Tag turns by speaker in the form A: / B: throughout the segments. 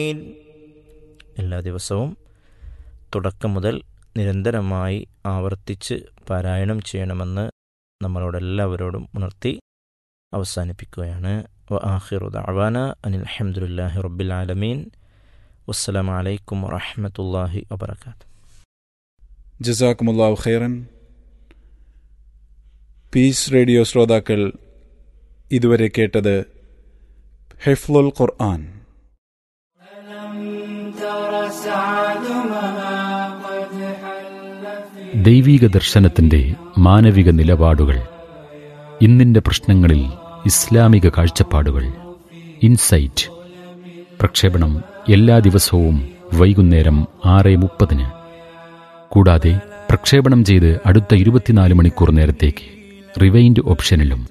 A: എല്ലാ ദിവസവും തുടക്കം മുതൽ നിരന്തരമായി ആവർത്തിച്ച് പാരായണം ചെയ്യണമെന്ന് നമ്മളോടെല്ലാവരോടും ഉണർത്തി അവസാനിപ്പിക്കുകയാണ് വ ആഖിറു ദഅവാന അനിൽ അൽഹംദുലില്ലാഹി റബ്ബിൽ ആലമീൻ വസ്സലാമു അലൈക്കും വറഹ്മത്തുള്ളാഹി വബറകാതുഹു
B: ജസാക്കുമുല്ലാവ് ഖൈറൻ പീസ് റേഡിയോ ശ്രോതാക്കൾ ഇതുവരെ കേട്ടത് ഹെഫ്ലുൽ ഖുർആൻ
C: ദൈവീക ദർശനത്തിന്റെ മാനവിക നിലപാടുകൾ ഇന്നിന്റെ പ്രശ്നങ്ങളിൽ ഇസ്ലാമിക കാഴ്ചപ്പാടുകൾ ഇൻസൈറ്റ് പ്രക്ഷേപണം എല്ലാ ദിവസവും വൈകുന്നേരം ആറ് മുപ്പതിന് കൂടാതെ പ്രക്ഷേപണം ചെയ്ത് അടുത്ത ഇരുപത്തിനാല് മണിക്കൂർ നേരത്തേക്ക് റിവൈൻഡ് ഓപ്ഷനിലും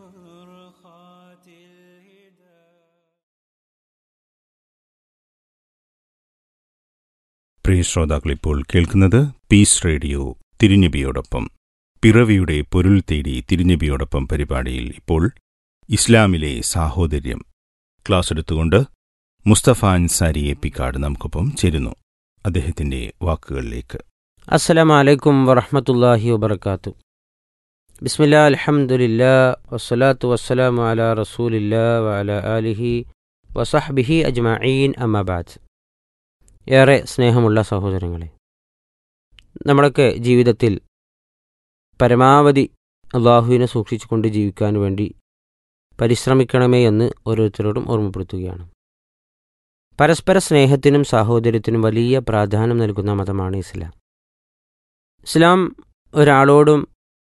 D: പ്രിയ ശ്രോതാക്കൾ ഇപ്പോൾ കേൾക്കുന്നത് പീസ് റേഡിയോ തിരുനബിയോടൊപ്പം പിറവിയുടെ പൊരുൾ തേടി തിരുനബിയോടൊപ്പം പരിപാടിയിൽ ഇപ്പോൾ ഇസ്ലാമിലെ സാഹോദര്യം ക്ലാസ് എടുത്തുകൊണ്ട് മുസ്തഫ അൻസാരി എപ്പിക്കാട് നമുക്കൊപ്പം ചേരുന്നു അദ്ദേഹത്തിന്റെ വാക്കുകളിലേക്ക്
E: അസ്സലാമു അലൈക്കും വറഹ്മത്തുള്ളാഹി വബർക്കാത്തു ബിസ്മില്ലാ അൽഹംദുലില്ലാ വസ്സലാത്തു വസ്സലാമു അലാ റസൂലില്ലാ വഅല ആലിഹി വസഹ്ബിഹി അജ്മഈൻ അമ്മബാദ് ഏറെ സ്നേഹമുള്ള സഹോദരങ്ങളെ നമ്മളൊക്കെ ജീവിതത്തിൽ പരമാവധി അള്ളാഹുവിനെ സൂക്ഷിച്ചുകൊണ്ട് ജീവിക്കാൻ വേണ്ടി പരിശ്രമിക്കണമേ എന്ന് ഓരോരുത്തരോടും ഓർമ്മപ്പെടുത്തുകയാണ് പരസ്പര സ്നേഹത്തിനും സാഹോദര്യത്തിനും വലിയ പ്രാധാന്യം നൽകുന്ന മതമാണ് ഇസ്ലാം ഇസ്ലാം ഒരാളോടും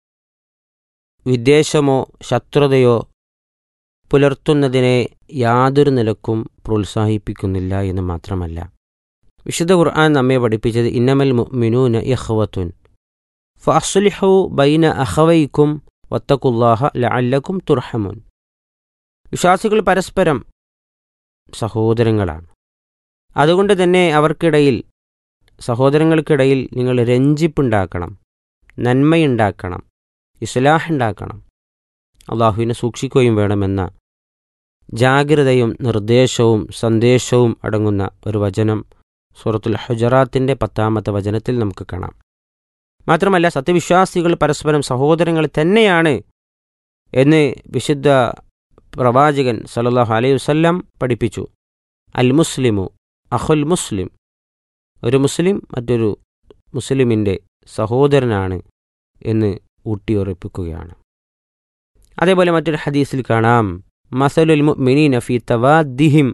E: വിദ്വേഷമോ ശത്രുതയോ പുലർത്തുന്നതിനെ യാതൊരു നിലക്കും പ്രോത്സാഹിപ്പിക്കുന്നില്ല എന്ന് മാത്രമല്ല വിശുദ്ധ ഖുർആൻ നമ്മെ പഠിപ്പിച്ചത് ഇന്നമൽ മിനൂന യഹ്വത്തുൻ ഫഅസ്ലിഹു ബൈന അഹവൈക്കും വത്തക്കുല്ലാഹ ലഅല്ലക്കും തുർഹമുൻ വിശ്വാസികൾ പരസ്പരം സഹോദരങ്ങളാണ് അതുകൊണ്ട് തന്നെ അവർക്കിടയിൽ സഹോദരങ്ങൾക്കിടയിൽ നിങ്ങൾ രഞ്ജിപ്പുണ്ടാക്കണം നന്മയുണ്ടാക്കണം ഇസ്ലാഹ് ഉണ്ടാക്കണം അള്ളാഹുവിനെ സൂക്ഷിക്കുകയും വേണമെന്ന ജാഗ്രതയും നിർദ്ദേശവും സന്ദേശവും അടങ്ങുന്ന ഒരു വചനം സൂറത്തുൽ ഹുജറാത്തിൻ്റെ പത്താമത്തെ വചനത്തിൽ നമുക്ക് കാണാം മാത്രമല്ല സത്യവിശ്വാസികൾ പരസ്പരം സഹോദരങ്ങൾ തന്നെയാണ് എന്ന് വിശുദ്ധ പ്രവാചകൻ സല്ലല്ലാഹു അലൈഹി വസല്ലം പഠിപ്പിച്ചു അൽ മുസ്ലിമു അഹുൽ മുസ്ലിം ഒരു മുസ്ലിം മറ്റൊരു മുസ്ലിമിൻ്റെ സഹോദരനാണ് എന്ന് ഊട്ടിയുറപ്പിക്കുകയാണ് അതേപോലെ മറ്റൊരു ഹദീസിൽ കാണാം മസലുൽ മുഅ്മിനീന ഫീ തവാദ്ദിഹിം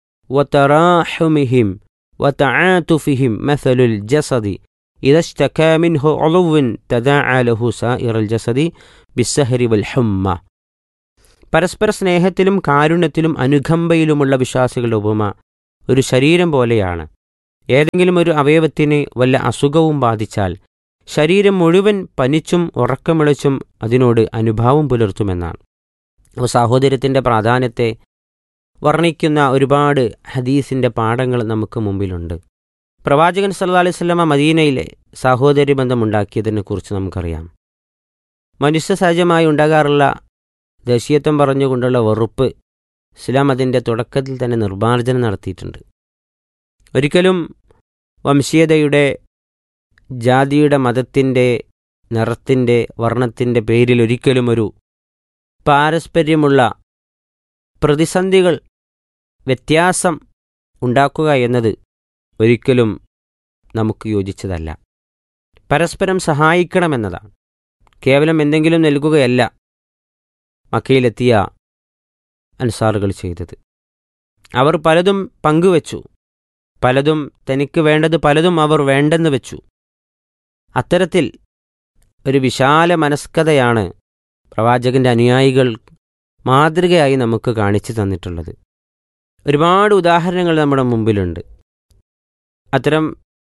E: വതറാഹുമിഹിം വതആതുഫിഹിം മസലുൽ ജസദി إذا اشتكى منه عضو تداعى له سائر الجسد بالسهر والحمى പരസ്പര സ്നേഹത്തിലും കാരുണ്യത്തിലും അനുകമ്പയിലുമുള്ള വിശ്വാസികളുടെ ഉപമ ഒരു ശരീരം പോലെയാണ് ഏതെങ്കിലും ഒരു അവയവത്തിന് വല്ല അസുഖവും ബാധിച്ചാൽ ശരീരം മുഴുവൻ പനിച്ചും ഉറക്കമിളച്ചും അതിനോട് അനുഭാവം പുലർത്തുമെന്നാണ് അപ്പോൾ സാഹോദര്യത്തിൻ്റെ പ്രാധാന്യത്തെ വർണ്ണിക്കുന്ന ഒരുപാട് ഹദീസിൻ്റെ പാഠങ്ങൾ നമുക്ക് മുമ്പിലുണ്ട് പ്രവാചകൻ സല്ലാ അലൈഹി സ്വലമ മദീനയിലെ സാഹോദര്യ ബന്ധമുണ്ടാക്കിയതിനെ കുറിച്ച് നമുക്കറിയാം മനുഷ്യ സഹജമായി ഉണ്ടാകാറുള്ള ദേശീയത്വം പറഞ്ഞുകൊണ്ടുള്ള വെറുപ്പ് ഇസ്ലാം അതിൻ്റെ തുടക്കത്തിൽ തന്നെ നിർമ്മാർജ്ജനം നടത്തിയിട്ടുണ്ട് ഒരിക്കലും വംശീയതയുടെ ജാതിയുടെ മതത്തിൻ്റെ നിറത്തിൻ്റെ വർണ്ണത്തിൻ്റെ പേരിൽ ഒരിക്കലും ഒരു പാരസ്പര്യമുള്ള പ്രതിസന്ധികൾ വ്യത്യാസം ഉണ്ടാക്കുക എന്നത് ഒരിക്കലും നമുക്ക് യോജിച്ചതല്ല പരസ്പരം സഹായിക്കണമെന്നതാണ് കേവലം എന്തെങ്കിലും നൽകുകയല്ല മക്കയിലെത്തിയ അൻസാറുകൾ ചെയ്തത് അവർ പലതും പങ്കുവച്ചു പലതും തനിക്ക് വേണ്ടത് പലതും അവർ വേണ്ടെന്ന് വെച്ചു അത്തരത്തിൽ ഒരു വിശാല മനസ്കതയാണ് പ്രവാചകന്റെ അനുയായികൾ മാതൃകയായി നമുക്ക് കാണിച്ചു തന്നിട്ടുള്ളത് ഒരുപാട് ഉദാഹരണങ്ങൾ നമ്മുടെ മുമ്പിലുണ്ട് അത്തരം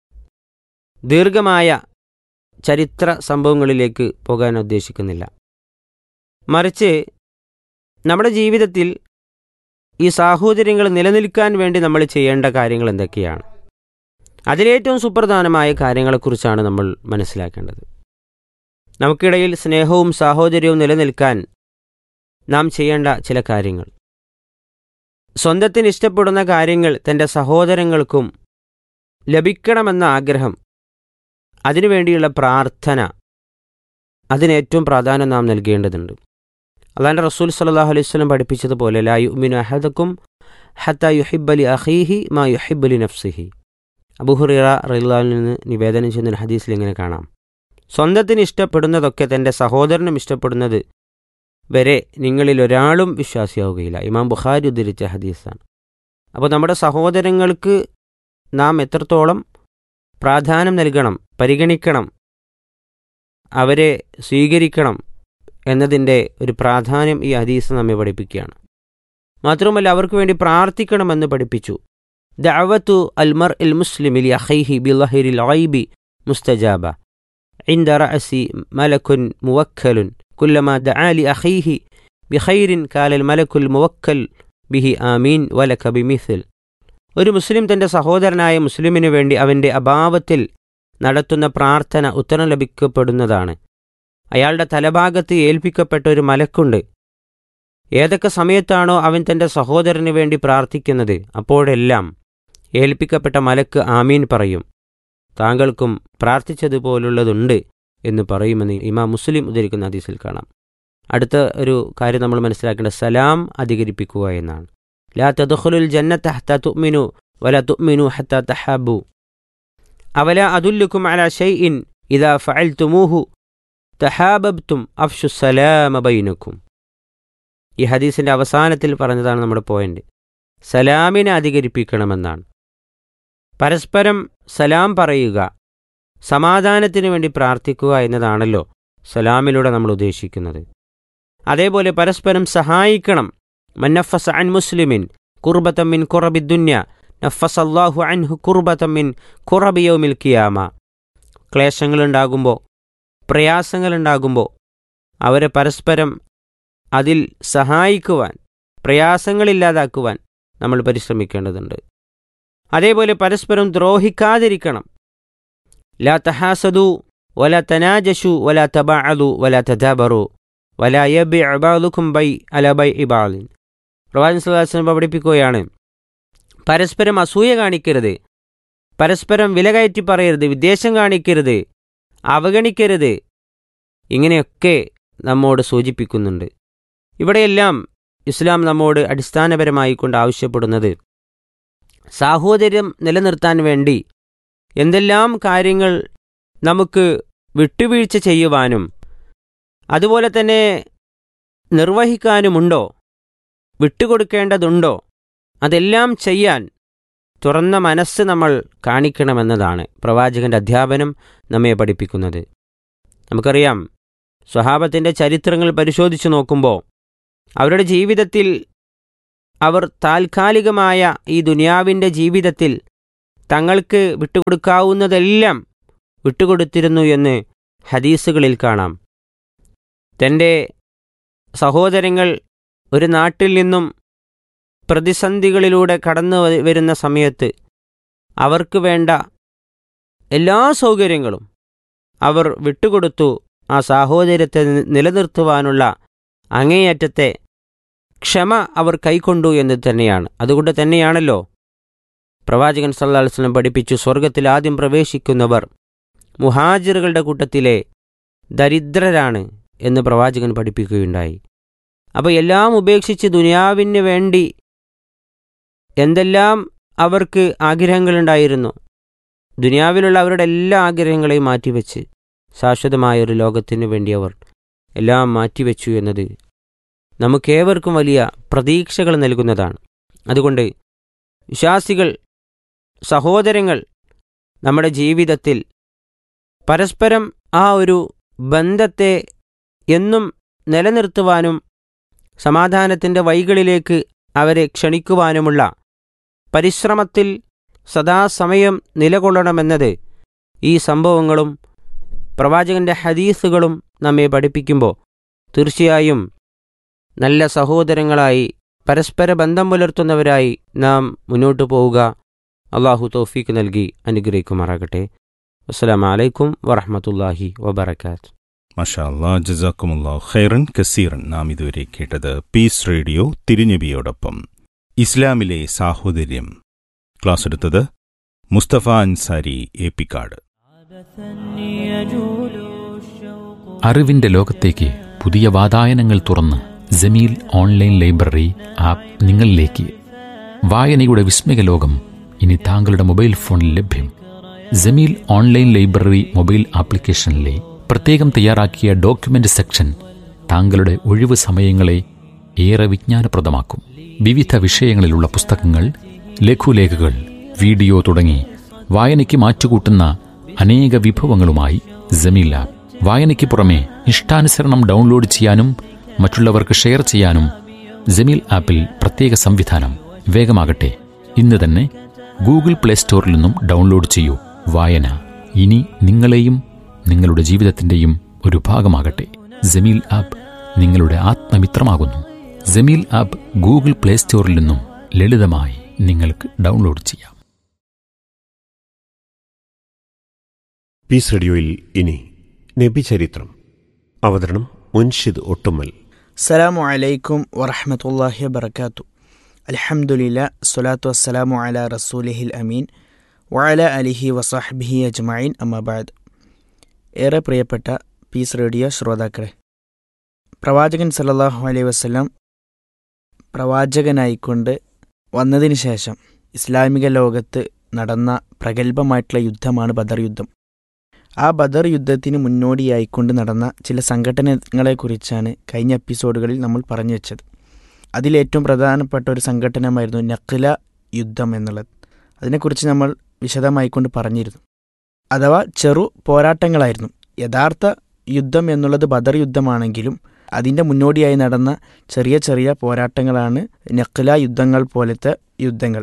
E: ദീർഘമായ ചരിത്ര സംഭവങ്ങളിലേക്ക് പോകാൻ ഉദ്ദേശിക്കുന്നില്ല മറിച്ച് നമ്മുടെ ജീവിതത്തിൽ ഈ സാഹോദര്യങ്ങൾ നിലനിൽക്കാൻ വേണ്ടി നമ്മൾ ചെയ്യേണ്ട കാര്യങ്ങൾ എന്തൊക്കെയാണ് അതിലേറ്റവും സുപ്രധാനമായ കാര്യങ്ങളെക്കുറിച്ചാണ് നമ്മൾ മനസ്സിലാക്കേണ്ടത് നമുക്കിടയിൽ സ്നേഹവും സാഹോദര്യവും നിലനിൽക്കാൻ നാം ചെയ്യേണ്ട ചില കാര്യങ്ങൾ സ്വന്തത്തിന് ഇഷ്ടപ്പെടുന്ന കാര്യങ്ങൾ തൻ്റെ സഹോദരങ്ങൾക്കും ലഭിക്കണമെന്ന ആഗ്രഹം അതിനുവേണ്ടിയുള്ള പ്രാർത്ഥന അതിന് ഏറ്റവും പ്രാധാന്യം നാം നൽകേണ്ടതുണ്ട് അള്ളാൻ്റെ റസൂൽ സല്ലാഹു അലൈഹി സ്വലം പഠിപ്പിച്ചതുപോലെ ലാ യുമിനു അഹദക്കും ഹത്ത യുഹിബലി അഹീഹി മാ യുഹിബലി നഫ്സിഹി അബുഹുറിറ റഹ്ലാലിൽ നിന്ന് നിവേദനം ചെയ്യുന്ന ഒരു ഹദീസിൽ ഇങ്ങനെ കാണാം സ്വന്തത്തിന് ഇഷ്ടപ്പെടുന്നതൊക്കെ തൻ്റെ സഹോദരനും ഇഷ്ടപ്പെടുന്നത് വരെ നിങ്ങളിൽ ഒരാളും വിശ്വാസിയാവുകയില്ല ഇമാം ബുഖാരി ഉദ്ധരിച്ച ഹദീസാണ് അപ്പോൾ നമ്മുടെ സഹോദരങ്ങൾക്ക് നാം എത്രത്തോളം പ്രാധാന്യം നൽകണം പരിഗണിക്കണം അവരെ സ്വീകരിക്കണം എന്നതിൻ്റെ ഒരു പ്രാധാന്യം ഈ ഹദീസ് നമ്മെ പഠിപ്പിക്കുകയാണ് മാത്രമല്ല അവർക്ക് വേണ്ടി പ്രാർത്ഥിക്കണമെന്ന് പഠിപ്പിച്ചു ദഅവത്തു അൽമർ ഇൽ മുസ്ലിമിൽ അഖൈഹി ബില്ലഹിരിൽ ഐബി മുസ്തജാബ عند رأس ملك موكل كلما دعا لأخيه بخير قال الملك الموكل به آمين ولك بمثل ഒരു മുസ്ലിം തൻ്റെ സഹോദരനായ മുസ്ലിമിനു വേണ്ടി അവൻ്റെ അഭാവത്തിൽ നടത്തുന്ന പ്രാർത്ഥന ഉത്തരം ലഭിക്കപ്പെടുന്നതാണ് അയാളുടെ തലഭാഗത്ത് ഏൽപ്പിക്കപ്പെട്ട ഒരു മലക്കുണ്ട് ഏതൊക്കെ സമയത്താണോ അവൻ തൻ്റെ സഹോദരന് വേണ്ടി പ്രാർത്ഥിക്കുന്നത് അപ്പോഴെല്ലാം ഏൽപ്പിക്കപ്പെട്ട മലക്ക് ആമീൻ പറയും താങ്കൾക്കും പ്രാർത്ഥിച്ചതുപോലുള്ളതുണ്ട് എന്ന് പറയുമെന്ന് ഇമാം മുസ്ലിം ഉദ്ധരിക്കുന്ന ഹദീസിൽ കാണാം അടുത്ത ഒരു കാര്യം നമ്മൾ മനസ്സിലാക്കേണ്ട സലാം അധികരിപ്പിക്കുക എന്നാണ് ലാ തദ്ഖുലുൽ ജന്നത്ത ഹത്ത തുഅ്മിനു വല തുഅ്മിനു ഹത്ത തഹാബു അവല അതുല്ലുക്കും അല ഷൈഇൻ ഇദാ ഫഅൽതുമൂഹു തഹാബബ്തും അഫ്ഷു സലാമ ബൈനക്കും ഈ ഹദീസിന്റെ അവസാനത്തിൽ പറഞ്ഞതാണ് നമ്മുടെ പോയിന്റ് സലാമിനെ അധികരിപ്പിക്കണമെന്നാണ് പരസ്പരം സലാം പറയുക സമാധാനത്തിന് വേണ്ടി പ്രാർത്ഥിക്കുക എന്നതാണല്ലോ സലാമിലൂടെ നമ്മൾ ഉദ്ദേശിക്കുന്നത് അതേപോലെ പരസ്പരം സഹായിക്കണം മന്നഫസ് അൻ മുസ്ലിമിൻ കുർബത്തമ്മിൻ കുറബി ദുന്യ നഫസ് അള്ളാഹു അൻഹു കുർബത്തമ്മിൻ കുറബിയോമിൽ കിയാമ ക്ലേശങ്ങളുണ്ടാകുമ്പോൾ പ്രയാസങ്ങളുണ്ടാകുമ്പോൾ അവരെ പരസ്പരം അതിൽ സഹായിക്കുവാൻ പ്രയാസങ്ങളില്ലാതാക്കുവാൻ നമ്മൾ പരിശ്രമിക്കേണ്ടതുണ്ട് അതേപോലെ പരസ്പരം ദ്രോഹിക്കാതിരിക്കണം ലാ തഹാസദു വല തനാജഷു വല തബാഅലു വല തദാബറു വല യബി അബാലുക്കും ബൈ അല ബൈ ഇബാലിൻ പ്രവാചൻ സുല്ലാസ്ലം പഠിപ്പിക്കുകയാണ് പരസ്പരം അസൂയ കാണിക്കരുത് പരസ്പരം വില കയറ്റി പറയരുത് വിദ്വേഷം കാണിക്കരുത് അവഗണിക്കരുത് ഇങ്ങനെയൊക്കെ നമ്മോട് സൂചിപ്പിക്കുന്നുണ്ട് ഇവിടെയെല്ലാം ഇസ്ലാം നമ്മോട് അടിസ്ഥാനപരമായി കൊണ്ട് ആവശ്യപ്പെടുന്നത് സാഹോദര്യം നിലനിർത്താൻ വേണ്ടി എന്തെല്ലാം കാര്യങ്ങൾ നമുക്ക് വിട്ടുവീഴ്ച ചെയ്യുവാനും അതുപോലെ തന്നെ നിർവഹിക്കാനുമുണ്ടോ വിട്ടുകൊടുക്കേണ്ടതുണ്ടോ അതെല്ലാം ചെയ്യാൻ തുറന്ന മനസ്സ് നമ്മൾ കാണിക്കണമെന്നതാണ് പ്രവാചകന്റെ അധ്യാപനം നമ്മെ പഠിപ്പിക്കുന്നത് നമുക്കറിയാം സ്വഹാബത്തിൻ്റെ ചരിത്രങ്ങൾ പരിശോധിച്ചു നോക്കുമ്പോൾ അവരുടെ ജീവിതത്തിൽ അവർ താൽക്കാലികമായ ഈ ദുനിയാവിൻ്റെ ജീവിതത്തിൽ തങ്ങൾക്ക് വിട്ടുകൊടുക്കാവുന്നതെല്ലാം വിട്ടുകൊടുത്തിരുന്നു എന്ന് ഹദീസുകളിൽ കാണാം തൻ്റെ സഹോദരങ്ങൾ ഒരു നാട്ടിൽ നിന്നും പ്രതിസന്ധികളിലൂടെ കടന്നു വരുന്ന സമയത്ത് അവർക്ക് വേണ്ട എല്ലാ സൗകര്യങ്ങളും അവർ വിട്ടുകൊടുത്തു ആ സാഹോദര്യത്തെ നിലനിർത്തുവാനുള്ള അങ്ങേയറ്റത്തെ ക്ഷമ അവർ കൈക്കൊണ്ടു എന്ന് തന്നെയാണ് അതുകൊണ്ട് തന്നെയാണല്ലോ പ്രവാചകൻ സല്ലാസ്ലം പഠിപ്പിച്ചു സ്വർഗത്തിൽ ആദ്യം പ്രവേശിക്കുന്നവർ മുഹാജിറുകളുടെ കൂട്ടത്തിലെ ദരിദ്രരാണ് എന്ന് പ്രവാചകൻ പഠിപ്പിക്കുകയുണ്ടായി അപ്പോൾ എല്ലാം ഉപേക്ഷിച്ച് ദുനിയാവിന് വേണ്ടി എന്തെല്ലാം അവർക്ക് ആഗ്രഹങ്ങളുണ്ടായിരുന്നു ദുനിയാവിലുള്ള അവരുടെ എല്ലാ ആഗ്രഹങ്ങളെയും മാറ്റിവെച്ച് ശാശ്വതമായ ഒരു ലോകത്തിനു വേണ്ടി അവർ എല്ലാം മാറ്റിവെച്ചു എന്നത് നമുക്കേവർക്കും വലിയ പ്രതീക്ഷകൾ നൽകുന്നതാണ് അതുകൊണ്ട് വിശ്വാസികൾ സഹോദരങ്ങൾ നമ്മുടെ ജീവിതത്തിൽ പരസ്പരം ആ ഒരു ബന്ധത്തെ എന്നും നിലനിർത്തുവാനും സമാധാനത്തിൻ്റെ വഴികളിലേക്ക് അവരെ ക്ഷണിക്കുവാനുമുള്ള പരിശ്രമത്തിൽ സദാസമയം നിലകൊള്ളണമെന്നത് ഈ സംഭവങ്ങളും പ്രവാചകന്റെ ഹദീസുകളും നമ്മെ പഠിപ്പിക്കുമ്പോൾ തീർച്ചയായും നല്ല സഹോദരങ്ങളായി പരസ്പര ബന്ധം പുലർത്തുന്നവരായി നാം മുന്നോട്ടു പോവുക അള്ളാഹു തൗഫീക്ക് നൽകി അനുഗ്രഹിക്കുമാറാകട്ടെ അസ്സലാമു അലൈക്കും വറഹമത്തല്ലാഹി വബർക്കാത്ത്
D: മഷാ അല്ലാ ജസാക്കുമുല്ലാ ഖൈറൻ കസീറൻ നാം ഇതുവരെ കേട്ടത് പീസ് റേഡിയോ തിരുനബിയോടൊപ്പം ഇസ്ലാമിലെ സാഹോദര്യം ക്ലാസ് എടുത്തത് മുസ്തഫ അൻസാരി ഏപ്പിക്കാട്
C: അറിവിന്റെ ലോകത്തേക്ക് പുതിയ വാതായനങ്ങൾ തുറന്ന് ജമീൽ ഓൺലൈൻ ലൈബ്രറി ആപ്പ് നിങ്ങളിലേക്ക് വായനയുടെ വിസ്മയ ലോകം ഇനി താങ്കളുടെ മൊബൈൽ ഫോണിൽ ലഭ്യം ജമീൽ ഓൺലൈൻ ലൈബ്രറി മൊബൈൽ ആപ്ലിക്കേഷനിലെ പ്രത്യേകം തയ്യാറാക്കിയ ഡോക്യുമെന്റ് സെക്ഷൻ താങ്കളുടെ ഒഴിവ് സമയങ്ങളെ ഏറെ വിജ്ഞാനപ്രദമാക്കും വിവിധ വിഷയങ്ങളിലുള്ള പുസ്തകങ്ങൾ ലഘുലേഖകൾ വീഡിയോ തുടങ്ങി വായനയ്ക്ക് മാറ്റുകൂട്ടുന്ന അനേക വിഭവങ്ങളുമായി ജമീൽ ആപ്പ് വായനയ്ക്ക് പുറമെ ഇഷ്ടാനുസരണം ഡൗൺലോഡ് ചെയ്യാനും മറ്റുള്ളവർക്ക് ഷെയർ ചെയ്യാനും ജമീൽ ആപ്പിൽ പ്രത്യേക സംവിധാനം വേഗമാകട്ടെ ഇന്ന് തന്നെ ഗൂഗിൾ പ്ലേ സ്റ്റോറിൽ നിന്നും ഡൗൺലോഡ് ചെയ്യൂ വായന ഇനി നിങ്ങളെയും നിങ്ങളുടെ ജീവിതത്തിന്റെയും ഒരു ഭാഗമാകട്ടെ ജമീൽ ആപ്പ് നിങ്ങളുടെ ആത്മമിത്രമാകുന്നു ജമീൽ ആപ്പ് ഗൂഗിൾ പ്ലേ സ്റ്റോറിൽ നിന്നും ലളിതമായി നിങ്ങൾക്ക് ഡൗൺലോഡ് ചെയ്യാം
F: പീസ് റേഡിയോയിൽ ഇനി നബി ചരിത്രം അവതരണം മുൻഷിദ് ഒട്ടുമൽ
G: അസ്സലാമു അലൈക്കും വറഹമത്തല്ലാഹി വബർക്കാത്തു അൽഹംദുലില്ല സ്വലാത്തു വസ്സലാമു അല റസൂലിഹിൽ അമീൻ വഅല അലിഹി വസാഹ്ബിഹി അജ്മഈൻ അമ്മബാദ് ഏറെ പ്രിയപ്പെട്ട പീസ് റേഡിയോ ശ്രോതാക്കളെ പ്രവാചകൻ സല്ലല്ലാഹു അലൈഹി വസല്ലം പ്രവാചകനായിക്കൊണ്ട് വന്നതിന് ശേഷം ഇസ്ലാമിക ലോകത്ത് നടന്ന പ്രഗത്ഭമായിട്ടുള്ള യുദ്ധമാണ് ബദർ യുദ്ധം ആ ബദർ യുദ്ധത്തിന് മുന്നോടിയായിക്കൊണ്ട് നടന്ന ചില സംഘടനകളെക്കുറിച്ചാണ് കഴിഞ്ഞ എപ്പിസോഡുകളിൽ നമ്മൾ പറഞ്ഞു വെച്ചത് അതിലേറ്റവും പ്രധാനപ്പെട്ട ഒരു സംഘടനമായിരുന്നു നഖ്ല യുദ്ധം എന്നുള്ളത് അതിനെക്കുറിച്ച് നമ്മൾ വിശദമായിക്കൊണ്ട് പറഞ്ഞിരുന്നു അഥവാ ചെറു പോരാട്ടങ്ങളായിരുന്നു യഥാർത്ഥ യുദ്ധം എന്നുള്ളത് ബദർ യുദ്ധമാണെങ്കിലും അതിൻ്റെ മുന്നോടിയായി നടന്ന ചെറിയ ചെറിയ പോരാട്ടങ്ങളാണ് നഖ്ല യുദ്ധങ്ങൾ പോലത്തെ യുദ്ധങ്ങൾ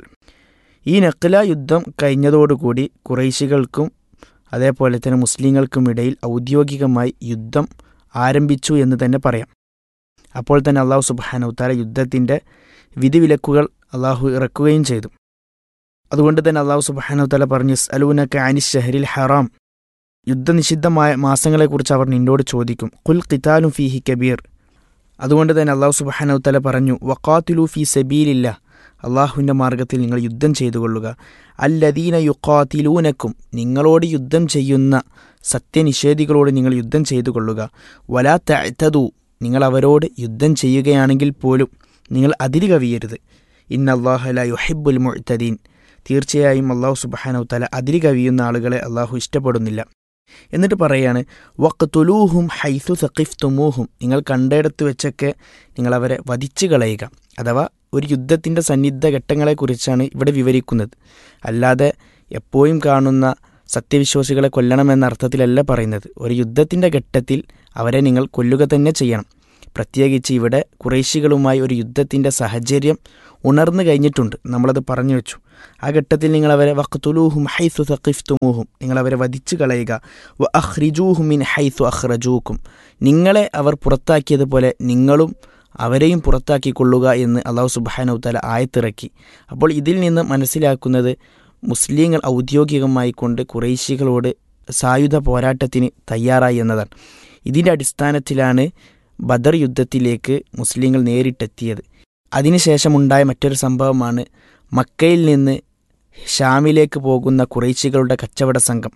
G: ഈ നഖ്ല യുദ്ധം കഴിഞ്ഞതോടുകൂടി കുറേശികൾക്കും അതേപോലെ തന്നെ മുസ്ലിങ്ങൾക്കും ഇടയിൽ ഔദ്യോഗികമായി യുദ്ധം ആരംഭിച്ചു എന്ന് തന്നെ പറയാം അപ്പോൾ തന്നെ അള്ളാഹു സുബാനൗത്താല യുദ്ധത്തിൻ്റെ വിധിവിലക്കുകൾ അള്ളാഹു ഇറക്കുകയും ചെയ്തു അതുകൊണ്ട് തന്നെ അള്ളാഹു സുബാനൗത്താല പറഞ്ഞു അലൂനക്ക അനി ഷഹരിൽ ഹറാം യുദ്ധനിഷിദ്ധമായ മാസങ്ങളെക്കുറിച്ച് അവർ നിന്നോട് ചോദിക്കും കുൽ ഖിതാലും ഫീഹി കബീർ അതുകൊണ്ട് തന്നെ അള്ളാഹു സുബാനൗത്താല പറഞ്ഞു വക്കാത്തുലു ഫി സബീലില്ല അള്ളാഹുവിൻ്റെ മാർഗത്തിൽ നിങ്ങൾ യുദ്ധം ചെയ്തു കൊള്ളുക അല്ലദീന യുക്കാത്തിലൂനക്കും നിങ്ങളോട് യുദ്ധം ചെയ്യുന്ന സത്യനിഷേധികളോട് നിങ്ങൾ യുദ്ധം ചെയ്തു കൊള്ളുക വലാ തഅ്തദു നിങ്ങൾ അവരോട് യുദ്ധം ചെയ്യുകയാണെങ്കിൽ പോലും നിങ്ങൾ അതിര് കവിയരുത് ഇന്ന അള്ളാഹുല യുഹിബുൽ മുഅ്തദീൻ തീർച്ചയായും അള്ളാഹു സുബാനു തല അതിര് കവിയുന്ന ആളുകളെ അള്ളാഹു ഇഷ്ടപ്പെടുന്നില്ല എന്നിട്ട് പറയാണ് വക്തുലൂഹും ഹൈസു സഖിഫ്തുമൂഹും നിങ്ങൾ കണ്ടിടത്ത് വെച്ചൊക്കെ നിങ്ങൾ അവരെ വധിച്ചു കളയുക അഥവാ ഒരു യുദ്ധത്തിൻ്റെ സന്നിഗ്ധ ഘട്ടങ്ങളെക്കുറിച്ചാണ് ഇവിടെ വിവരിക്കുന്നത് അല്ലാതെ എപ്പോഴും കാണുന്ന സത്യവിശ്വാസികളെ കൊല്ലണമെന്ന അർത്ഥത്തിലല്ല പറയുന്നത് ഒരു യുദ്ധത്തിൻ്റെ ഘട്ടത്തിൽ അവരെ നിങ്ങൾ കൊല്ലുക തന്നെ ചെയ്യണം പ്രത്യേകിച്ച് ഇവിടെ കുറേശികളുമായി ഒരു യുദ്ധത്തിൻ്റെ സാഹചര്യം ഉണർന്നു കഴിഞ്ഞിട്ടുണ്ട് നമ്മളത് പറഞ്ഞു വെച്ചു ആ ഘട്ടത്തിൽ നിങ്ങൾ അവരെ വഖ്തുലൂഹും ഹൈസു സഖിഫ്തുമൂഹും നിങ്ങൾ അവരെ വധിച്ചു കളയുക വ അഹ്റിജൂഹും മിൻ ഹൈസു അഹ്റജൂക്കും നിങ്ങളെ അവർ പുറത്താക്കിയതുപോലെ നിങ്ങളും അവരെയും പുറത്താക്കിക്കൊള്ളുക എന്ന് അള്ളാഹു സുബാനൗത്തല ആയത്തിറക്കി അപ്പോൾ ഇതിൽ നിന്ന് മനസ്സിലാക്കുന്നത് മുസ്ലിങ്ങൾ ഔദ്യോഗികമായി കൊണ്ട് കുറേശികളോട് സായുധ പോരാട്ടത്തിന് തയ്യാറായി എന്നതാണ് ഇതിൻ്റെ അടിസ്ഥാനത്തിലാണ് ബദർ യുദ്ധത്തിലേക്ക് മുസ്ലിങ്ങൾ നേരിട്ടെത്തിയത് അതിനുശേഷമുണ്ടായ മറ്റൊരു സംഭവമാണ് മക്കയിൽ നിന്ന് ഷാമിലേക്ക് പോകുന്ന കുറേശികളുടെ കച്ചവട സംഘം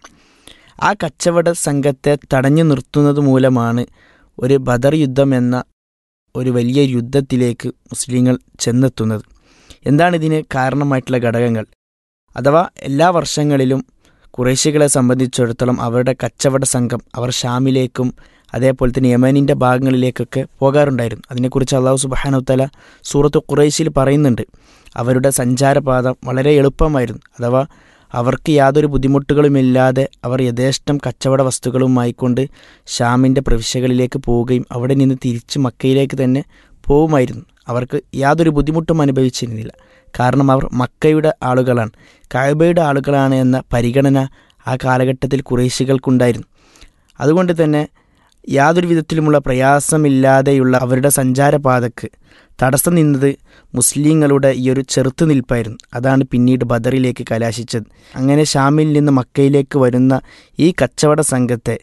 G: ആ കച്ചവട സംഘത്തെ തടഞ്ഞു നിർത്തുന്നത് മൂലമാണ് ഒരു ബദർ യുദ്ധം എന്ന ഒരു വലിയ യുദ്ധത്തിലേക്ക് മുസ്ലിങ്ങൾ ചെന്നെത്തുന്നത് എന്താണ് ഇതിന് കാരണമായിട്ടുള്ള ഘടകങ്ങൾ അഥവാ എല്ലാ വർഷങ്ങളിലും കുറേശികളെ സംബന്ധിച്ചിടത്തോളം അവരുടെ കച്ചവട സംഘം അവർ ഷാമിലേക്കും അതേപോലെ തന്നെ യമനിൻ്റെ ഭാഗങ്ങളിലേക്കൊക്കെ പോകാറുണ്ടായിരുന്നു അതിനെക്കുറിച്ച് അള്ളാഹു സുബാനുത്തല സൂറത്ത് ഖുറൈശിൽ പറയുന്നുണ്ട് അവരുടെ സഞ്ചാരപാത വളരെ എളുപ്പമായിരുന്നു അഥവാ അവർക്ക് യാതൊരു ബുദ്ധിമുട്ടുകളുമില്ലാതെ അവർ യഥേഷ്ടം കച്ചവട വസ്തുക്കളുമായി കൊണ്ട് ഷാമിൻ്റെ പ്രവിശ്യകളിലേക്ക് പോവുകയും അവിടെ നിന്ന് തിരിച്ച് മക്കയിലേക്ക് തന്നെ പോവുമായിരുന്നു അവർക്ക് യാതൊരു ബുദ്ധിമുട്ടും അനുഭവിച്ചിരുന്നില്ല കാരണം അവർ മക്കയുടെ ആളുകളാണ് കായബയുടെ ആളുകളാണ് എന്ന പരിഗണന ആ കാലഘട്ടത്തിൽ കുറേശികൾക്കുണ്ടായിരുന്നു അതുകൊണ്ട് തന്നെ യാതൊരു വിധത്തിലുമുള്ള പ്രയാസമില്ലാതെയുള്ള അവരുടെ സഞ്ചാരപാതക്ക് തടസ്സം നിന്നത് മുസ്ലിങ്ങളുടെ ഈ ഒരു ചെറുത്തുനിൽപ്പായിരുന്നു അതാണ് പിന്നീട് ബദറിലേക്ക് കലാശിച്ചത് അങ്ങനെ ഷാമിൽ നിന്ന് മക്കയിലേക്ക് വരുന്ന ഈ കച്ചവട സംഘത്തെ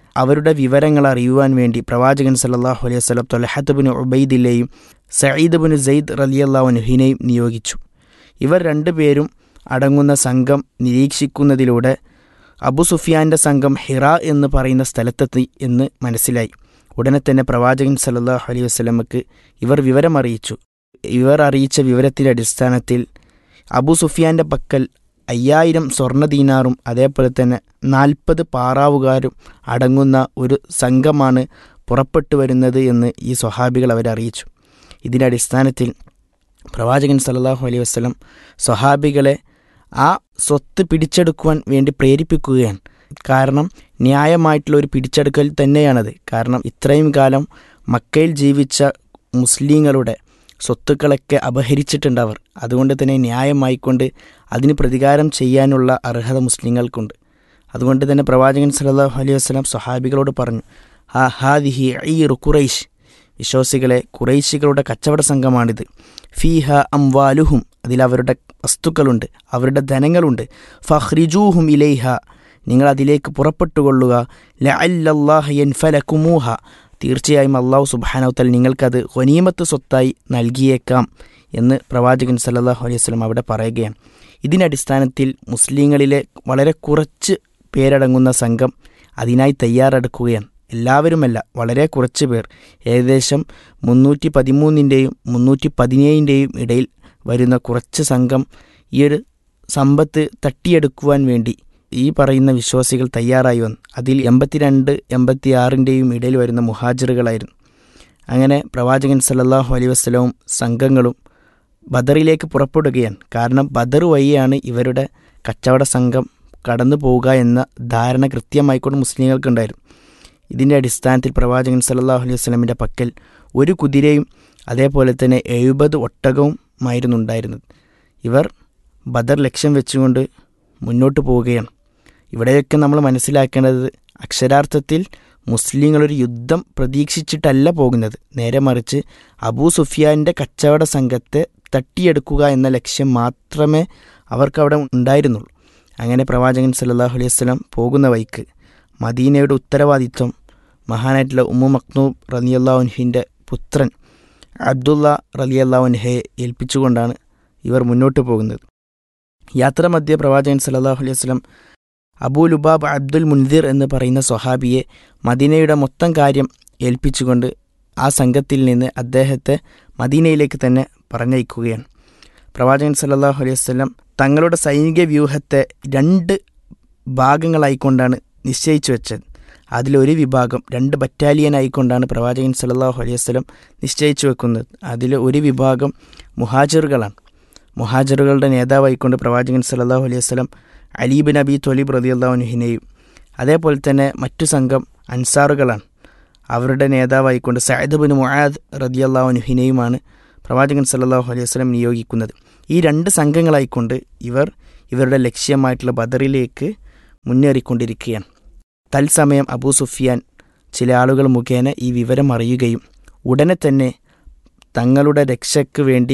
G: അവരുടെ വിവരങ്ങൾ അറിയുവാൻ വേണ്ടി പ്രവാചകൻ സല്ലല്ലാഹു അലൈഹി വസല്ലം തൊലഹത്ത് ബിൻ ഉബൈദിലെയും സയ്യിദ് ബിൻ സെയ്ദ് റലിയല്ലാഹുനുഹിനെയും നിയോഗിച്ചു ഇവർ രണ്ടുപേരും അടങ്ങുന്ന സംഘം നിരീക്ഷിക്കുന്നതിലൂടെ അബു സുഫിയാന്റെ സംഘം ഹിറ എന്ന് പറയുന്ന സ്ഥലത്തെത്തി എന്ന് മനസ്സിലായി ഉടനെ തന്നെ പ്രവാചകൻ സല്ലല്ലാഹു അലൈഹി വസല്ലമക്ക് ഇവർ വിവരം അറിയിച്ചു ഇവർ അറിയിച്ച വിവരത്തിൻ്റെ അടിസ്ഥാനത്തിൽ അബു സുഫിയാന്റെ പക്കൽ അയ്യായിരം സ്വർണ്ണ ദീനാറും അതേപോലെ തന്നെ നാൽപ്പത് പാറാവുകാരും അടങ്ങുന്ന ഒരു സംഘമാണ് പുറപ്പെട്ടു വരുന്നത് എന്ന് ഈ സ്വഹാബികൾ അവരറിയിച്ചു ഇതിൻ്റെ അടിസ്ഥാനത്തിൽ പ്രവാചകൻ സല്ലല്ലാഹു അലൈഹി വസ്ലം സ്വഹാബികളെ ആ സ്വത്ത് പിടിച്ചെടുക്കുവാൻ വേണ്ടി പ്രേരിപ്പിക്കുകയാണ് കാരണം ന്യായമായിട്ടുള്ള ഒരു പിടിച്ചെടുക്കൽ തന്നെയാണത് കാരണം ഇത്രയും കാലം മക്കയിൽ ജീവിച്ച മുസ്ലിങ്ങളുടെ സ്വത്തുക്കളൊക്കെ അപഹരിച്ചിട്ടുണ്ട് അവർ അതുകൊണ്ട് തന്നെ ന്യായമായിക്കൊണ്ട് അതിന് പ്രതികാരം ചെയ്യാനുള്ള അർഹത മുസ്ലിങ്ങൾക്കുണ്ട് അതുകൊണ്ട് തന്നെ പ്രവാചകൻ സല്ലല്ലാഹു അലൈഹി വസ്ലാം സ്വഹാബികളോട് പറഞ്ഞു ഹാ ഹാദിഹി ഈ റുഖുറൈഷ് വിശ്വാസികളെ കുറൈശികളുടെ കച്ചവട സംഘമാണിത് ഫീഹ അംവാലുഹും അതിൽ അവരുടെ വസ്തുക്കളുണ്ട് അവരുടെ ധനങ്ങളുണ്ട് ഫഹ്രിജൂഹും ഇലൈഹ നിങ്ങൾ അതിലേക്ക് പുറപ്പെട്ടുകൊള്ളുക ലഅല്ലല്ലാഹ് യൻഫലകുമൂഹ തീർച്ചയായും അള്ളാഹു സുബാനവത്തൽ നിങ്ങൾക്കത് ഖനീമത്ത് സ്വത്തായി നൽകിയേക്കാം എന്ന് പ്രവാചകൻ സല്ലല്ലാഹു അലൈഹി വസല്ലം അവിടെ പറയുകയാണ് ഇതിൻ്റെ അടിസ്ഥാനത്തിൽ മുസ്ലിങ്ങളിലെ വളരെ കുറച്ച് പേരടങ്ങുന്ന സംഘം അതിനായി തയ്യാറെടുക്കുകയാണ് എല്ലാവരുമല്ല വളരെ കുറച്ച് പേർ ഏകദേശം മുന്നൂറ്റി പതിമൂന്നിൻ്റെയും മുന്നൂറ്റി പതിനേഴിൻ്റെയും ഇടയിൽ വരുന്ന കുറച്ച് സംഘം ഈ ഒരു സമ്പത്ത് തട്ടിയെടുക്കുവാൻ വേണ്ടി ഈ പറയുന്ന വിശ്വാസികൾ തയ്യാറായി വന്നു അതിൽ എൺപത്തിരണ്ട് എൺപത്തി ആറിൻ്റെയും ഇടയിൽ വരുന്ന മുഹാജിറുകളായിരുന്നു അങ്ങനെ പ്രവാചകൻ സല്ലല്ലാഹു അലൈഹി വസ്ലവും സംഘങ്ങളും ബദറിലേക്ക് പുറപ്പെടുകയാണ് കാരണം ബദർ വഴിയാണ് ഇവരുടെ കച്ചവട സംഘം കടന്നു പോവുക എന്ന ധാരണ കൃത്യമായിക്കൊണ്ട് മുസ്ലിങ്ങൾക്കുണ്ടായിരുന്നു ഇതിൻ്റെ അടിസ്ഥാനത്തിൽ പ്രവാചകൻ സല്ലല്ലാഹു അലൈഹി വസ്ലമിൻ്റെ പക്കൽ ഒരു കുതിരയും അതേപോലെ തന്നെ എഴുപത് ഒട്ടകവുമായിരുന്നു ഉണ്ടായിരുന്നത് ഇവർ ബദർ ലക്ഷ്യം വെച്ചുകൊണ്ട് മുന്നോട്ട് പോവുകയാണ് ഇവിടെയൊക്കെ നമ്മൾ മനസ്സിലാക്കേണ്ടത് അക്ഷരാർത്ഥത്തിൽ മുസ്ലിങ്ങളൊരു യുദ്ധം പ്രതീക്ഷിച്ചിട്ടല്ല പോകുന്നത് നേരെ മറിച്ച് അബൂ സുഫിയാൻ്റെ കച്ചവട സംഘത്തെ തട്ടിയെടുക്കുക എന്ന ലക്ഷ്യം മാത്രമേ അവർക്കവിടെ ഉണ്ടായിരുന്നുള്ളൂ അങ്ങനെ പ്രവാചകൻ സല്ലല്ലാഹു അലൈഹി വസല്ലം പോകുന്ന വഴിക്ക് മദീനയുടെ ഉത്തരവാദിത്വം മഹാനായിട്ടുള്ള ഉമ്മു മക്നൂബ് റലിയല്ലാഹുൻഹിൻ്റെ പുത്രൻ അബ്ദുള്ള റലിയല്ലാഹുൻഹയെ ഏൽപ്പിച്ചുകൊണ്ടാണ് ഇവർ മുന്നോട്ട് പോകുന്നത് യാത്ര മധ്യ പ്രവാചകൻ സല്ലല്ലാഹു അലൈഹി വസല്ലം അബൂ ലുബാബ് അബ്ദുൽ മുൻദിർ എന്ന് പറയുന്ന സ്വഹാബിയെ മദീനയുടെ മൊത്തം കാര്യം ഏൽപ്പിച്ചുകൊണ്ട് ആ സംഘത്തിൽ നിന്ന് അദ്ദേഹത്തെ മദീനയിലേക്ക് തന്നെ പറഞ്ഞയക്കുകയാണ് പ്രവാചകൻ സല്ലല്ലാഹു അലൈഹി വസല്ലം തങ്ങളുടെ സൈനിക വ്യൂഹത്തെ രണ്ട് ഭാഗങ്ങളായിക്കൊണ്ടാണ് നിശ്ചയിച്ചു വെച്ചത് അതിലൊരു വിഭാഗം രണ്ട് ബറ്റാലിയൻ ആയിക്കൊണ്ടാണ് പ്രവാചകൻ സല്ലല്ലാഹു അലൈഹി വസല്ലം നിശ്ചയിച്ചു വെക്കുന്നത് അതിൽ ഒരു വിഭാഗം മുഹാജിറുകളാണ് മുഹാജിറുകളുടെ നേതാവായിക്കൊണ്ട് പ്രവാചകൻ സല്ലല്ലാഹു അലൈഹി വസല്ലം അലീബിൻ അബി തൊലീബ് റതിയല്ലാഹുനുഹിനെയും അതേപോലെ തന്നെ മറ്റു സംഘം അൻസാറുകളാണ് അവരുടെ നേതാവായിക്കൊണ്ട് സയദ് ബിൻ മുആദ് റതിയല്ലാഹുനുഹിനെയുമാണ് പ്രവാചകൻ സല്ലല്ലാഹു അലൈഹി വസല്ലം നിയോഗിക്കുന്നത് ഈ രണ്ട് സംഘങ്ങളായിക്കൊണ്ട് ഇവർ ഇവരുടെ ലക്ഷ്യമായിട്ടുള്ള ബദറിലേക്ക് മുന്നേറിക്കൊണ്ടിരിക്കുകയാണ് തത്സമയം അബൂ സുഫിയാൻ ചില ആളുകൾ മുഖേന ഈ വിവരം അറിയുകയും ഉടനെ തന്നെ തങ്ങളുടെ രക്ഷയ്ക്ക് വേണ്ടി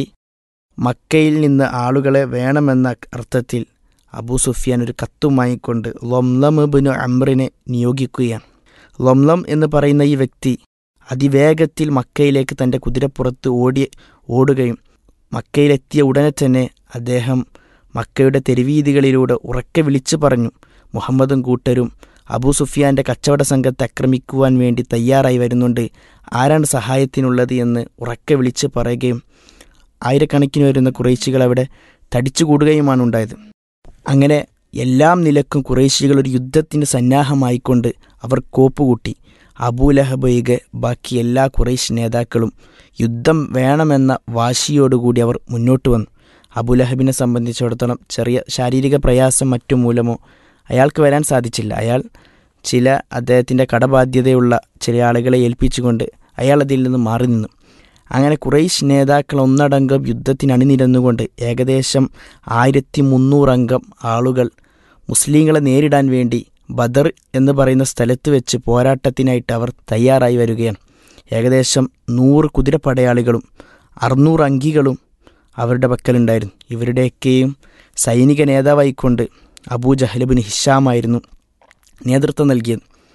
G: മക്കയിൽ നിന്ന് ആളുകളെ വേണമെന്ന അർത്ഥത്തിൽ അബൂ സുഫിയാൻ ഒരു കത്തുമായിക്കൊണ്ട് ലൊംലം ബിനു അമ്രിനെ നിയോഗിക്കുകയാണ് ലൊംലം എന്ന് പറയുന്ന ഈ വ്യക്തി അതിവേഗത്തിൽ മക്കയിലേക്ക് തൻ്റെ കുതിരപ്പുറത്ത് ഓടി ഓടുകയും മക്കയിലെത്തിയ ഉടനെ തന്നെ അദ്ദേഹം മക്കയുടെ തെരുവീതികളിലൂടെ ഉറക്കെ വിളിച്ചു പറഞ്ഞു മുഹമ്മദും കൂട്ടരും അബൂ സുഫിയാന്റെ കച്ചവട സംഘത്തെ ആക്രമിക്കുവാൻ വേണ്ടി തയ്യാറായി വരുന്നുണ്ട് ആരാണ് സഹായത്തിനുള്ളത് എന്ന് ഉറക്കെ വിളിച്ച് പറയുകയും ആയിരക്കണക്കിന് വരുന്ന കുറേശികൾ അവിടെ തടിച്ചുകൂടുകയുമാണ് ഉണ്ടായത് അങ്ങനെ എല്ലാം നിലക്കും കുറേശികൾ ഒരു യുദ്ധത്തിന് സന്നാഹമായിക്കൊണ്ട് അവർ കോപ്പുകൂട്ടി അബൂലഹബൊയ്കെ ബാക്കി എല്ലാ കുറേശ് നേതാക്കളും യുദ്ധം വേണമെന്ന വാശിയോടുകൂടി അവർ മുന്നോട്ട് വന്നു അബുലഹബിനെ സംബന്ധിച്ചിടത്തോളം ചെറിയ ശാരീരിക പ്രയാസം മറ്റു മൂലമോ അയാൾക്ക് വരാൻ സാധിച്ചില്ല അയാൾ ചില അദ്ദേഹത്തിൻ്റെ കടബാധ്യതയുള്ള ചില ആളുകളെ ഏൽപ്പിച്ചുകൊണ്ട് അയാൾ അതിൽ നിന്ന് മാറി നിന്നു അങ്ങനെ കുറേശ് നേതാക്കൾ ഒന്നടങ്കം യുദ്ധത്തിന് അണിനിരന്നുകൊണ്ട് ഏകദേശം ആയിരത്തി മുന്നൂറംഗം ആളുകൾ മുസ്ലിങ്ങളെ നേരിടാൻ വേണ്ടി ബദർ എന്ന് പറയുന്ന സ്ഥലത്ത് വെച്ച് പോരാട്ടത്തിനായിട്ട് അവർ തയ്യാറായി വരികയാണ് ഏകദേശം നൂറ് കുതിരപ്പടയാളികളും അറുന്നൂറ് അങ്കികളും അവരുടെ പക്കലുണ്ടായിരുന്നു ഇവരുടെയൊക്കെയും സൈനിക നേതാവായിക്കൊണ്ട് അബൂ ജഹലബിൻ ഹിഷാമായിരുന്നു നേതൃത്വം നൽകിയത്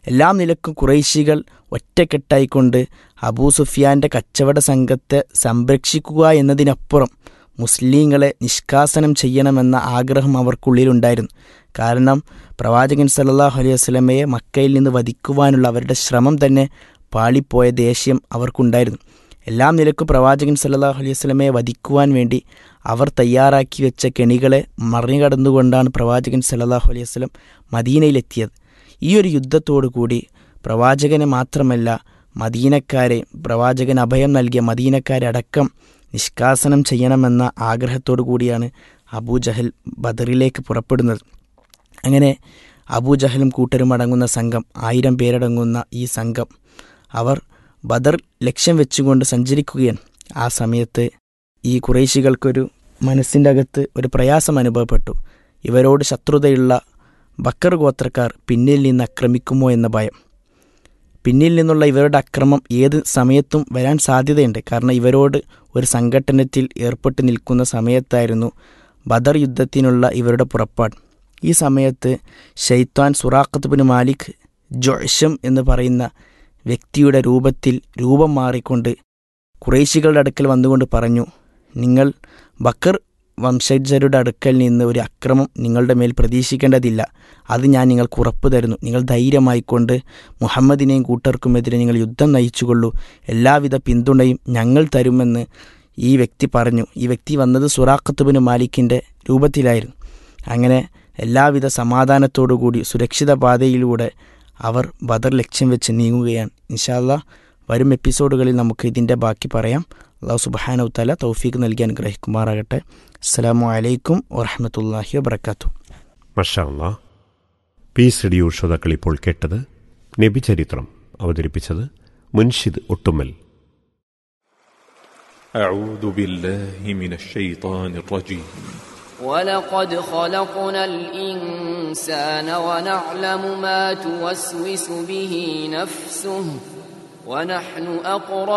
G: എല്ലാ നിലക്കും കുറേശികൾ ഒറ്റക്കെട്ടായിക്കൊണ്ട് അബൂ സുഫിയാൻ്റെ കച്ചവട സംഘത്തെ സംരക്ഷിക്കുക എന്നതിനപ്പുറം മുസ്ലിങ്ങളെ നിഷ്കാസനം ചെയ്യണമെന്ന ആഗ്രഹം അവർക്കുള്ളിലുണ്ടായിരുന്നു കാരണം പ്രവാചകൻ സല്ലല്ലാഹു അലൈഹി വസല്ലമയെ മക്കയിൽ നിന്ന് വധിക്കുവാനുള്ള അവരുടെ ശ്രമം തന്നെ പാളിപ്പോയ ദേഷ്യം അവർക്കുണ്ടായിരുന്നു എല്ലാം നിലക്കും പ്രവാചകൻ സല്ലല്ലാഹു അലൈഹി വസല്ലമയെ വധിക്കുവാൻ വേണ്ടി അവർ തയ്യാറാക്കി വെച്ച കെണികളെ മറികടന്നുകൊണ്ടാണ് പ്രവാചകൻ സല്ലല്ലാഹു അലൈഹി വസല്ലം മദീനയിലെത്തിയത് ഈ ഒരു യുദ്ധത്തോടു കൂടി പ്രവാചകനെ മാത്രമല്ല മദീനക്കാരെ പ്രവാചകൻ അഭയം നൽകിയ മദീനക്കാരെ അടക്കം നിഷ്കാസനം ചെയ്യണമെന്ന ആഗ്രഹത്തോടു കൂടിയാണ് അബൂജഹൽ ബദറിലേക്ക് പുറപ്പെടുന്നത് അങ്ങനെ അബൂജഹലും കൂട്ടരും അടങ്ങുന്ന സംഘം ആയിരം പേരടങ്ങുന്ന ഈ സംഘം അവർ ബദർ ലക്ഷ്യം വെച്ചുകൊണ്ട് സഞ്ചരിക്കുകയാണ് ആ സമയത്ത് ഈ കുറേശികൾക്കൊരു മനസ്സിൻ്റെ അകത്ത് ഒരു പ്രയാസം അനുഭവപ്പെട്ടു ഇവരോട് ശത്രുതയുള്ള ബക്കർ ഗോത്രക്കാർ പിന്നിൽ നിന്ന് ആക്രമിക്കുമോ എന്ന ഭയം പിന്നിൽ നിന്നുള്ള ഇവരുടെ അക്രമം ഏത് സമയത്തും വരാൻ സാധ്യതയുണ്ട് കാരണം ഇവരോട് ഒരു സംഘട്ടനത്തിൽ ഏർപ്പെട്ട് നിൽക്കുന്ന സമയത്തായിരുന്നു ബദർ യുദ്ധത്തിനുള്ള ഇവരുടെ പുറപ്പാട് ഈ സമയത്ത് ഷെയ്ത്താൻ സുറാഖത്ത് ബിൻ മാലിക് ജോഷം എന്ന് പറയുന്ന വ്യക്തിയുടെ രൂപത്തിൽ രൂപം മാറിക്കൊണ്ട് കുറേശികളുടെ അടുക്കൽ വന്നുകൊണ്ട് പറഞ്ഞു നിങ്ങൾ ബക്കർ വംശജരുടെ അടുക്കൽ നിന്ന് ഒരു അക്രമം നിങ്ങളുടെ മേൽ പ്രതീക്ഷിക്കേണ്ടതില്ല അത് ഞാൻ നിങ്ങൾക്ക് ഉറപ്പ് തരുന്നു നിങ്ങൾ ധൈര്യമായിക്കൊണ്ട് മുഹമ്മദിനെയും കൂട്ടർക്കുമെതിരെ നിങ്ങൾ യുദ്ധം നയിച്ചുകൊള്ളൂ എല്ലാവിധ പിന്തുണയും ഞങ്ങൾ തരുമെന്ന് ഈ വ്യക്തി പറഞ്ഞു ഈ വ്യക്തി വന്നത് സുറാഖത്തുബിന് മാലിക്കിൻ്റെ രൂപത്തിലായിരുന്നു അങ്ങനെ എല്ലാവിധ സമാധാനത്തോടുകൂടി സുരക്ഷിത പാതയിലൂടെ അവർ ബദർ ലക്ഷ്യം വെച്ച് നീങ്ങുകയാണ് ഇൻഷാല്ല വരും എപ്പിസോഡുകളിൽ നമുക്ക് ഇതിൻ്റെ ബാക്കി പറയാം അള്ളാഹു സുബാനവ് തല തൗഫീഖ് നൽകി അനുഗ്രഹിക്കുമാറാകട്ടെ അസ്സാം വലൈക്കും വറഹമത്തല്ലാഹി വബർക്കാത്തു
F: മഷാല്ല പീസ് റേഡിയോ ശ്രോതാക്കൾ ഇപ്പോൾ കേട്ടത് നബി ചരിത്രം അവതരിപ്പിച്ചത് മുൻഷിദ് ഒട്ടുമൽ
H: أعوذ بالله من الشيطان الرجيم
I: ولقد خلقنا الإنسان ونعلم ما توسوس به نفسه ونحن أقرب